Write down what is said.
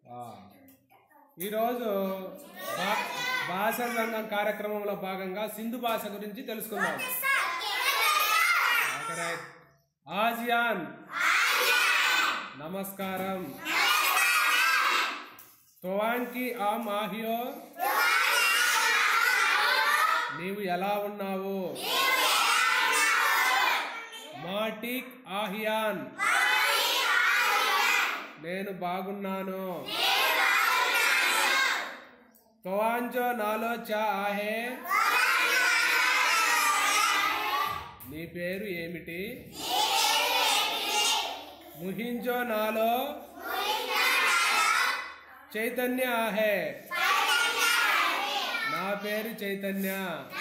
ఆ. ఈరోజు భా- భాషా సంఘం కార్యక్రమంలో భాగంగా సింధు భాష గురించి తెలుసుకుందాం ఓకే, రైట్. ఆజియాన్ నమస్కారం తోవాన్కి ఆ మాహియో నీవు ఎలా ఉన్నావు మాటిక్ ఆహియాన్ నేను బాగున్నాను తోవాంజో నాలో చా ఆహే నీ పేరు ఏమిటి ముహింజో నాలో చైతన్య ఆహే నా పేరు చైతన్య